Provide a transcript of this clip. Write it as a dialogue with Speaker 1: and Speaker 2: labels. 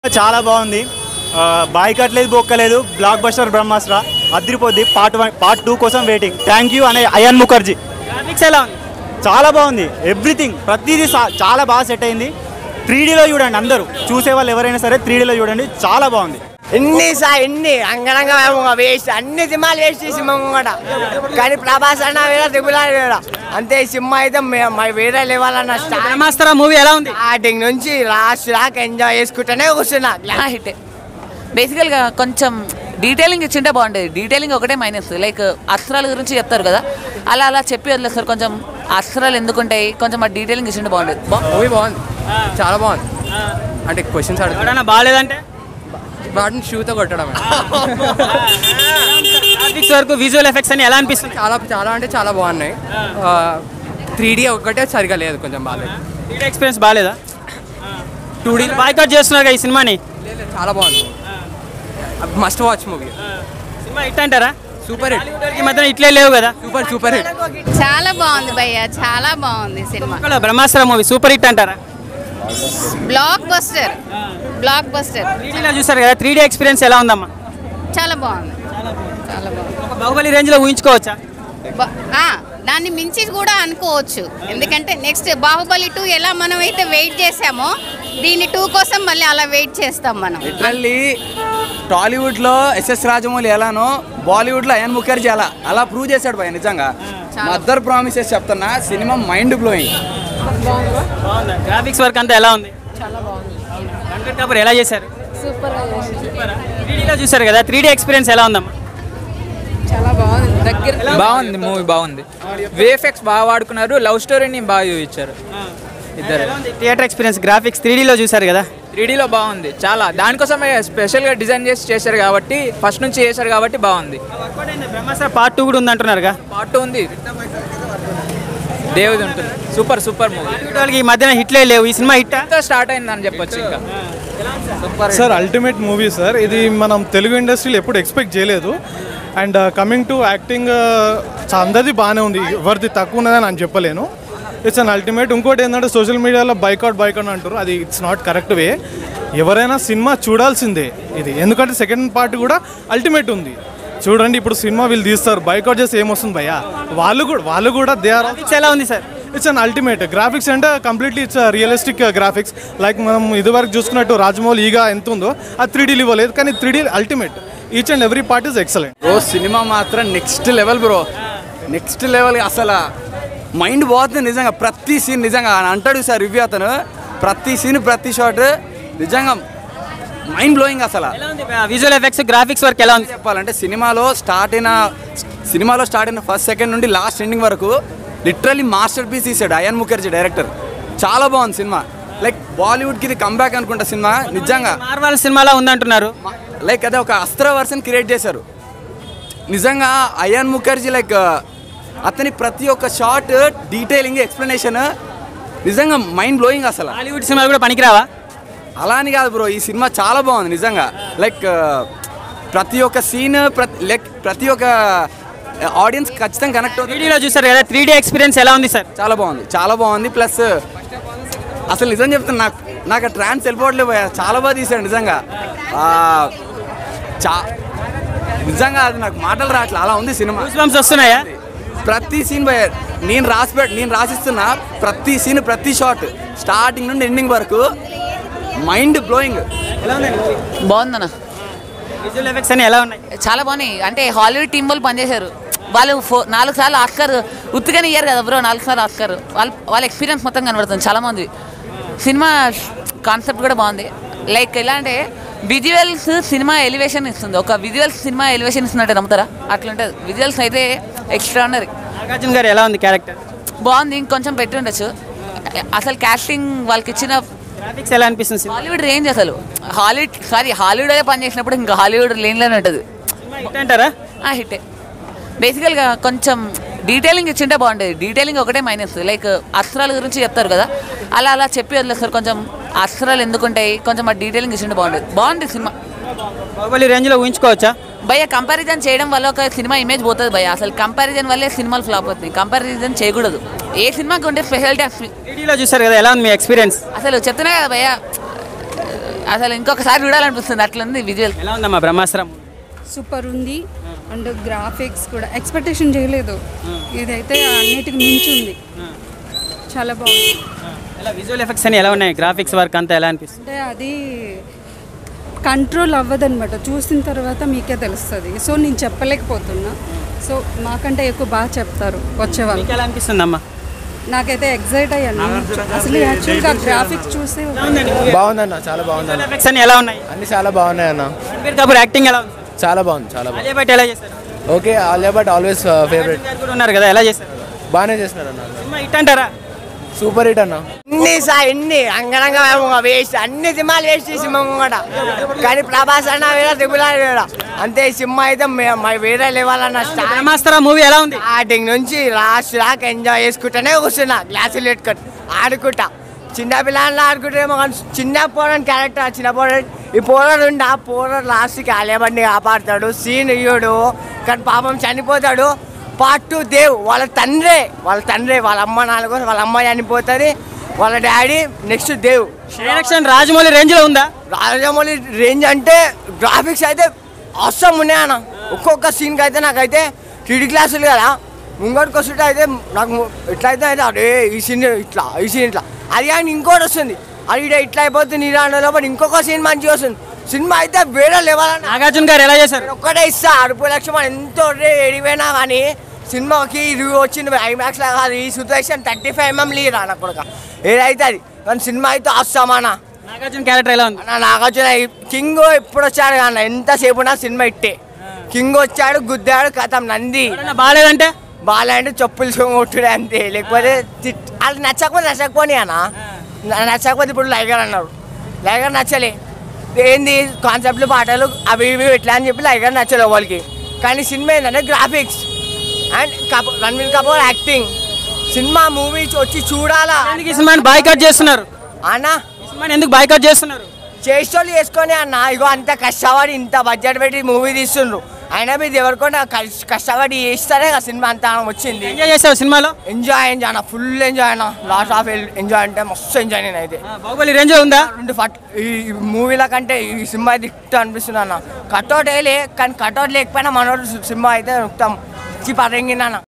Speaker 1: చాలా బాగుంది ఆ, బాయ్ కట్లేదు బొక్కలేదు బ్లాక్ బస్టర్ బ్రహ్మాస్త్ర అదిరిపోద్ది పార్ట్ వన్ పార్ట్ టూ కోసం వెయిటింగ్ థ్యాంక్ యూ అనే అయాన్ ముఖర్జీ
Speaker 2: గ్రాఫిక్స్ ఎలా ఉంది
Speaker 1: చాలా బాగుంది ఎవ్రీథింగ్ ప్రతిదీ సా- చాలా బాగా సెట్ అయింది త్రీ డీలో చూడండి అందరూ చూసే వాళ్ళు ఎవరైనా సరే త్రీ డీలో చూడండి చాలా బాగుంది
Speaker 3: ఎన్ని సా ఎన్ని అంగనంగా వేస్ట్ అన్ని సినిమాలు వేస్ట్ ఈ సినిమా కూడా కానీ ప్రభాస్ అన్న వేరే దిగులాడు వేరే అంతే ఈ సినిమా అయితే మే- మరి వేరే లెవెల్ అన్న
Speaker 2: బ్రహ్మాస్త్ర మూవీ ఎలా ఉంది
Speaker 3: స్టార్టింగ్ నుంచి లాస్ట్ దాకా ఎంజాయ్ చేసుకుంటూనే కూర్చున్నా
Speaker 4: ఆ హిట్ బేసికల్గా కొంచెం డీటెయిలింగ్ ఇచ్చింటే బాగుండేది డీటెయిలింగ్ ఒకటే మైనస్ లైక్ అస్త్రాల గురించి చెప్తారు కదా అలా అలా చెప్పి వదిలేస్తారు కొంచెం అస్త్రాలు ఎందుకుంటాయి కొంచెం ఆ డీటెయిలింగ్ ఇచ్చింటే బాగుండేది బా-
Speaker 5: మూవీ బాగుంది చాలా బాగుంది అంటే క్వశ్చన్స్ అడుగుతాడు
Speaker 2: ఎవడన్నా బాగాలేదంటే
Speaker 5: వాటిని షూతో కొట్టడం
Speaker 2: గ్రాఫిక్స్ వరకు విజువల్ ఎఫెక్ట్స్ అని ఎలా అనిపిస్తుంది
Speaker 5: చాలా చాలా అంటే చాలా బాగున్నాయి త్రీ డీ ఒక్కటే సరిగా లేదు కొంచెం బాగాలేదు
Speaker 2: త్రీ ఎక్స్పీరియన్స్ బాగాలేదా
Speaker 5: టూ డీ
Speaker 2: బాయ్కట్ చేస్తున్నారు కదా ఈ సినిమాని
Speaker 5: చాలా బాగుంది మస్ట్ వాచ్ మూవీ
Speaker 2: సినిమా హిట్ అంటారా
Speaker 5: సూపర్ హిట్
Speaker 2: ఈ మధ్యన ఇట్లే లేవు కదా
Speaker 5: సూపర్ సూపర్ హిట్
Speaker 6: చాలా బాగుంది భయ్య చాలా బాగుంది సినిమా
Speaker 2: ఒకవేళ బ్రహ్మాస్త్ర మూవీ సూపర్ హిట్ అంటారా
Speaker 6: బ్లాక్ బస్టర్ బ్లాక్ బస్టర్
Speaker 2: త్రీడీలో చూసారు కదా త్రీ డీ ఎక్స్పీరియన్స్ ఎలా ఉందమ్మా
Speaker 6: చాలా బాగుంది చాలా బాగుంది
Speaker 2: ఒక బాహుబలి రేంజ్లో ఊహించుకోవచ్చా
Speaker 6: బా- ఆ, దాన్ని మించి కూడా అనుకోవచ్చు ఎందుకంటే నెక్స్ట్ బాహుబలి టూ ఎలా మనం అయితే వెయిట్ చేసామో దీని టూ కోసం మళ్ళీ అలా వెయిట్ చేస్తాం మనం
Speaker 7: లిటరల్లీ టాలీవుడ్లో ఎస్ఎస్ రాజమౌళి ఎలానో బాలీవుడ్లో అయన్ ముఖర్జీ అలా అలా ప్రూవ్ చేశాడు భయ నిజంగా మదర్ ప్రామిసెస్ చెప్తున్నా సినిమా మైండ్ బ్లోయింగ్
Speaker 2: బాగుందా గ్రాఫిక్స్ వర్క్ అంతా ఎలా ఉంది చాలా బాగుంది వెంకట్ కపూర్ ఎలా చేశారు సూపర్ త్రీడీలో చూసారు కదా త్రీ డీ ఎక్స్పీరియన్స్ ఎలా ఉందమ్మా
Speaker 8: బాగుంది మూవీ బాగుంది విఎఫ్ఎక్స్ బాగా వాడుకున్నారు లవ్ స్టోరీని బాగా చూపించారు ఇద్దరు
Speaker 2: థియేటర్ ఎక్స్పీరియన్స్ గ్రాఫిక్స్ త్రీడీలో చూసారు కదా
Speaker 8: త్రీడీలో బాగుంది చాలా దానికోసమే స్పెషల్గా డిజైన్ చేసి చేశారు కాబట్టి ఫస్ట్ నుంచి చేశారు కాబట్టి బాగుంది
Speaker 2: బ్రహ్మాస్త్ర పార్ట్ టూ కూడా ఉంది అంటున్నారుగా
Speaker 8: పార్ట్ ఉంది దేవుది ఉంటుంది సూపర్ సూపర్ మూవీ
Speaker 2: వాళ్ళకి ఈ మధ్యన హిట్లే లేవు ఈ సినిమా హిట్
Speaker 8: స్టార్ట్ అయిందని చెప్పొచ్చు ఇంకా
Speaker 9: సార్ అల్టిమేట్ మూవీ సార్ ఇది మనం తెలుగు ఇండస్ట్రీలో ఎప్పుడు ఎక్స్పెక్ట్ చేయలేదు అండ్ కమింగ్ టు యాక్టింగ్ అందరిది బాగానే ఉంది ఎవరిది తక్కువ ఉన్నదని నేను చెప్పలేను ఇట్స్ అన్ అల్టిమేట్ ఇంకోటి ఏంటంటే సోషల్ మీడియాలో బైకౌట్ బైకౌట్ అంటారు అది ఇట్స్ నాట్ కరెక్ట్ వే ఎవరైనా సినిమా చూడాల్సిందే ఇది ఎందుకంటే సెకండ్ పార్ట్ కూడా అల్టిమేట్ ఉంది చూడండి ఇప్పుడు సినిమా వీళ్ళు తీస్తారు బైకౌట్ చేస్తే ఏమొస్తుంది భయ్యా వాళ్ళు కూడా వాళ్ళు కూడా దే ఆర్
Speaker 2: ఎలా ఉంది sir
Speaker 9: it's an ultimate graphics అంటే completely it's realistic graphics like మనం ఇదివరకు చూసుకున్నట్టు రాజమౌళి ఈగా ఎంత ఉందో అది త్రీ డీలు ఇవ్వలేదు కానీ three D ultimate each and every part is excellent
Speaker 7: bro సినిమా మాత్రం next level bro next level అసలు మైండ్ పోతుంది నిజంగా ప్రతి సీన్ నిజంగా ఆయన అంటాడు సార్ రివ్యూ అతను ప్రతి సీన్ ప్రతి షాట్ నిజంగా మైండ్ బ్లోయింగ్ అసలు
Speaker 2: విజువల్ ఎఫెక్ట్స్ గ్రాఫిక్స్ వర్క్ ఎలా ఉంది
Speaker 7: చెప్పాలంటే సినిమాలో స్టార్ట్ అయిన సినిమాలో స్టార్ట్ అయిన ఫస్ట్ సెకండ్ నుండి లాస్ట్ ఎండింగ్ వరకు లిటరలీ మాస్టర్ పీస్ తీసాడు అయాన్ ముఖర్జీ డైరెక్టర్ చాలా బాగుంది సినిమా లైక్ బాలీవుడ్కి ఇది కంబ్యాక్ అనుకుంటా సినిమా నిజంగా
Speaker 2: మార్వల్ సినిమాలో ఉందంటున్నారు
Speaker 7: లైక్ అదే ఒక అస్త్ర వర్షన్ క్రియేట్ చేశారు నిజంగా అయాన్ ముఖర్జీ లైక్ అతని ప్రతి ఒక్క షాట్ డీటెయిలింగ్ ఎక్స్ప్లెనేషన్ నిజంగా మైండ్ బ్లోయింగ్ అసలు
Speaker 2: హాలీవుడ్ సినిమాలు కూడా పనికిరావా
Speaker 7: అలా అని కాదు బ్రో ఈ సినిమా చాలా బాగుంది నిజంగా లైక్ ప్రతి ఒక్క సీన్ ప్రతి లైక్ ప్రతి ఒక్క ఆడియన్స్ ఖచ్చితంగా కనెక్ట్ అవుతుంది
Speaker 2: త్రీడీలో చూసారు కదా త్రీ డీ ఎక్స్పీరియన్స్ ఎలా ఉంది సార్
Speaker 7: చాలా బాగుంది చాలా బాగుంది ప్లస్ అసలు నిజం చెప్తున్నా నాకు నాకు ట్రాన్స్ వెళ్ళిపోవట్లేదు భయ్యా. చాలా బాగా తీశాడు నిజంగా ఆ, చా నిజంగా అది నాకు మాటలు రావట్లే అలా ఉంది సినిమా
Speaker 2: బంప్స్ వస్తున్నాయా
Speaker 7: ప్రతి సీన్ భయ నేను రాసి పెట్ నేను రాసిస్తున్నా ప్రతి సీన్ ప్రతి షాట్ స్టార్టింగ్ నుండి ఎండింగ్ వరకు మైండ్ బ్లోయింగ్
Speaker 4: బాగుందన్న
Speaker 2: విజువల్ ఎఫెక్ట్స్ అని ఎలా ఉన్నాయి
Speaker 4: చాలా బాగున్నాయి అంటే హాలీవుడ్ టీం వాళ్ళు పనిచేశారు వాళ్ళు ఫో నాలుగు సార్లు ఆస్కర్ ఉత్తిగానే ఇయ్యారు కదా బ్రో నాలుగు సార్లు ఆస్కర్ వాళ్ళ వాళ్ళ ఎక్స్పీరియన్స్ మొత్తం కనబడుతుంది చాలా బాగుంది సినిమా కాన్సెప్ట్ కూడా బాగుంది లైక్ ఎలా అంటే విజువల్స్ సినిమా ఎలివేషన్ ఇస్తుంది ఒక విజువల్స్ సినిమా ఎలివేషన్ ఇస్తున్నట్టే నమ్ముతారా అట్లుంటుంది విజువల్స్ అయితే ఎక్స్ట్రాడినరీ
Speaker 2: నాగార్జున గారు ఎలా ఉంది క్యారెక్టర్
Speaker 4: బాగుంది ఇంకొంచెం పెట్టి ఉండొచ్చు అసలు కాస్టింగ్ వాళ్ళకి ఇచ్చిన
Speaker 2: గ్రాఫిక్స్ ఎలా అనిపిస్తుంది సినిమా
Speaker 4: హాలీవుడ్ రేంజ్ అసలు హాలీవుడ్ సారీ హాలీవుడ్ పని చేసినప్పుడు ఇంకా హాలీవుడ్ లేన్లోనే ఉంటుంది
Speaker 2: హిట్ అంటారా
Speaker 4: హిట్టే బేసికల్గా కొంచెం డీటెయిలింగ్ ఇచ్చింటే బాగుండేది డీటెయిలింగ్ ఒకటే మైనస్ లైక్ అస్త్రాల గురించి చెప్తారు కదా అలా అలా చెప్పి వదిలేస్తారు కొంచెం అస్త్రాలు ఎందుకుంటాయి కొంచెం ఆ డీటెయిలింగ్ ఇచ్చింటే బాగుండేది బాగుంది సినిమా
Speaker 2: బాహుబలి రేంజ్లో ఊహించుకోవచ్చా
Speaker 4: భయ్య కంపారిజన్ చేయడం వల్ల ఒక సినిమా ఇమేజ్ పోతుంది భయ్య అసలు కంపారిజన్ వల్లే సినిమాలు ఫ్లాప్ అవుతుంది కంపారిజన్ చేయకూడదు ఏ సినిమాకి ఉండే స్పెషాలిటీ
Speaker 2: త్రీడీలో చూసారు కదా ఎలా ఉంది మీ ఎక్స్పీరియన్స్
Speaker 4: అసలు చెప్తున్నా కదా భయ్య అసలు ఇంకొకసారి చూడాలనిపిస్తుంది అట్లుంది విజువల్
Speaker 2: ఎలా ఉందమ్మా బ్రహ్మాస్త్రం
Speaker 10: సూపర్ ఉంది అండ్ గ్రాఫిక్స్ కూడా ఎక్స్పెక్టేషన్ చేయలేదు ఇదైతే అన్నిటికి మించి ఉంది చాలా బాగుంది
Speaker 2: ఎలా విజువల్ ఎఫెక్ట్స్ అని ఎలా ఉన్నాయి గ్రాఫిక్స్ వర్క్ అంతా ఎలా అనిపిస్తుంది
Speaker 10: అంటే అది కంట్రోల్ అవ్వదన్నమాట చూసిన తర్వాత మీకే తెలుస్తుంది సో నేను చెప్పలేకపోతున్నా సో మాకంటే ఎక్కువ బాగా చెప్తారు వచ్చేవాళ్ళు
Speaker 2: మీకు ఎలా అనిపిస్తుంది అమ్మా
Speaker 10: నాకైతే ఎగ్జైట్ అయ్యాను అసలు యాక్చువల్గా గ్రాఫిక్స్ చూస్తే
Speaker 11: బాగుందన్న చాలా బాగుందన్న
Speaker 2: ఎఫెక్ట్స్ అని ఎలా ఉన్నాయి
Speaker 11: అన్ని చాలా బాగున్నాయి అన్న
Speaker 2: రణబీర్ కపూర్ యాక్టింగ్ ఎలా ఉంది
Speaker 11: చాలా బాగుంది చాలా బాగుంది
Speaker 2: అజయ్ భట్ ఎలా చేశారు
Speaker 11: okay Alia Bhatt always favourite
Speaker 2: గారు కూడా ఉన్నారు కదా ఎలా చేశారు
Speaker 11: బాగానే చేస్తున్నారు అన్న
Speaker 2: సినిమా హిట్ అంటారా
Speaker 11: సూపర్ హిట్ అన్న
Speaker 3: ఎన్ని సా ఎన్ని అంగరంగ వేస్ట్ అన్ని సినిమాలు వేస్ట్ చేసి కూడా కానీ ప్రభాస్ అన్న వేరే దిగులాడు వేరే అంతే ఈ సినిమా అయితే మే- మా వేరే లెవెల్ అన్న స్టార్ట్
Speaker 2: బ్రహ్మాస్త్ర మూవీ ఎలా ఉంది
Speaker 3: స్టార్టింగ్ నుంచి లాస్ట్ దాకా ఎంజాయ్ చేసుకుంటానే కూర్చున్నా గ్లాసులు పెట్టుకొని ఆడుకుంటా చిన్న పిల్లలు ఆడుకుంటేమో కానీ చిన్న పోరని క్యారెక్టర్ చిన్న పోరడు ఈ పోరడు ఉండి ఆ పోరడు లాస్ట్కి ఆలేబండి కాపాడుతాడు సీన్ ఇయ్యడు కానీ పాపం చనిపోతాడు పార్ట్ టూ దేవ్ వాళ్ళ తండ్రే వాళ్ళ తండ్రే వాళ్ళ అమ్మ నాన్న కోసం వాళ్ళ అమ్మ చనిపోతుంది వాళ్ళ daddy next Dev
Speaker 2: direction Rajamouli range లో ఉందా
Speaker 3: రాజమౌళి రేంజ్ అంటే గ్రాఫిక్స్ అయితే అవసరం ఉన్నాయి అన్న ఒక్కొక్క సీన్కి అయితే నాకైతే టీడీ క్లాసులు కదా ముంగడికి వస్తుంటే అయితే నాకు ఎట్లయితే అయితే అరే ఈ సీన్ ఇట్లా ఈ సీన్ ఇట్లా అది కానీ ఇంకోటి వస్తుంది అది ఈడ ఇట్లా అయిపోతుంది ఇలా అనే లోపల ఇంకొక సీన్ మంచిగా వస్తుంది సినిమా అయితే వేరే లెవెల్ అన్న
Speaker 2: నాగార్జున గారు ఎలా చేశారు
Speaker 3: నేను ఒక్కటే ఇస్తా అరుపు లక్షం ఎంతో ఎడిపోయినా కానీ సినిమాకి రివ్యూ వచ్చింది ఐమాక్స్ లాగా కాదు ఈ సిచ్యువేషన్ థర్టీ ఫైవ్ ఎంఎం లీరా నా కొడుక ఏదైతే అది కానీ సినిమా అయితే వస్తామన్నా
Speaker 2: నాగార్జున క్యారెక్టర్ ఎలా ఉంది
Speaker 3: అన్న నాగార్జున కింగ్ ఎప్పుడు వచ్చాడు అన్న ఎంతసేపు ఉన్నా సినిమా ఇట్టే కింగ్ వచ్చాడు గుద్దాడు కథం నంది
Speaker 2: ఎవరైనా బాగాలేదంటే
Speaker 3: బాగాలంటే చెప్పులు కొట్టుడే అంతే లేకపోతే తిట్- వాళ్ళు నచ్చకపోతే నచ్చకపోని అన్న న- నచ్చకపోతే ఇప్పుడు లైగర్ అన్నారు లైగర్ నచ్చలే ఏంది కాన్సెప్ట్లు పాటలు అవి ఇవి ఇట్లా అని చెప్పి లైగర్ నచ్చలే వాళ్ళకి కానీ సినిమా ఏంటంటే graphics and Kapoor Ranbir Kapoor acting సినిమా మూవీ వచ్చి చూడాలా
Speaker 2: ఎందుకు ఈ సినిమాని బాయ్కట్ చేస్తున్నారు
Speaker 3: అన్నా
Speaker 2: ఈ సినిమాని ఎందుకు బాయ్కట్ చేస్తున్నారు
Speaker 3: చేసేటోళ్ళు చేసుకొని అన్న ఇగో అంత కష్టపడి ఇంత బడ్జెట్ పెట్టి మూవీ తీస్తుండ్రు అయినా మీరు ఎవరికొన్నా కష్ట- కష్టపడి చేస్తారే కదా సినిమా అంతా వచ్చింది
Speaker 2: ఎంజాయ్ చేసావు సినిమాలో
Speaker 3: ఎంజాయ్ ఎంజాయ్ అన్న ఫుల్ ఎంజాయ్ అన్న లాస్ట్ హాఫ్ ఎంజాయ్ అంటే మస్తు ఎంజాయ్ నేను అయితే
Speaker 2: బాహుబలి రేంజ్ ఉందా
Speaker 3: రెండు ఫట్ ఈ మూవీల కంటే ఈ సినిమా దిక్కు అనిపిస్తుంది అన్న కట్అవుట్ వేయలే కానీ కట్అవుట్ లేకపోయినా మనోడు సినిమా అయితే మొత్తం పరంగిన అన్న